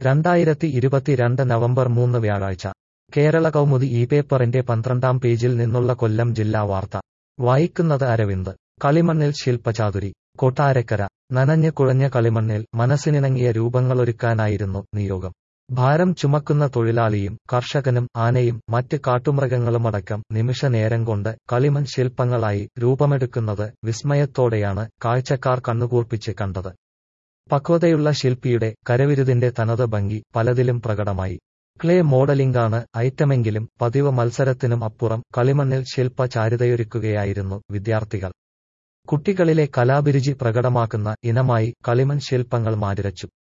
രണ്ടായിരത്തി ഇരുപത്തിരണ്ട് നവംബർ മൂന്ന് വ്യാഴാഴ്ച കേരള കൗമുദി ഈ പേപ്പറിന്റെ പന്ത്രണ്ടാം പേജിൽ നിന്നുള്ള കൊല്ലം ജില്ലാ വാർത്ത വായിക്കുന്നത് അരവിന്ദ് കളിമണ്ണിൽ ശില്പചാതുരി കൊട്ടാരക്കര നനഞ്ഞ് കുഴഞ്ഞ കളിമണ്ണിൽ മനസ്സിനിണങ്ങിയ രൂപങ്ങളൊരുക്കാനായിരുന്നു നിയോഗം ഭാരം ചുമക്കുന്ന തൊഴിലാളിയും കർഷകനും ആനയും മറ്റ് കാട്ടുമൃഗങ്ങളുമടക്കം നിമിഷനേരം കൊണ്ട് കളിമൺ ശില്പങ്ങളായി രൂപമെടുക്കുന്നത് വിസ്മയത്തോടെയാണ് കാഴ്ചക്കാർ കണ്ണുകൂർപ്പിച്ച് കണ്ടത് പക്വതയുള്ള ശില്പിയുടെ കരവിരുതിന്റെ തനത് ഭംഗി പലതിലും പ്രകടമായി ക്ലേ മോഡലിംഗാണ് ഐറ്റമെങ്കിലും പതിവ് മത്സരത്തിനും അപ്പുറം കളിമണ്ണിൽ ശില്പ ചാരുതയൊരുക്കുകയായിരുന്നു വിദ്യാർത്ഥികൾ കുട്ടികളിലെ കലാഭിരുചി പ്രകടമാക്കുന്ന ഇനമായി കളിമൺ ശില്പങ്ങൾ മാറ്റിരച്ചു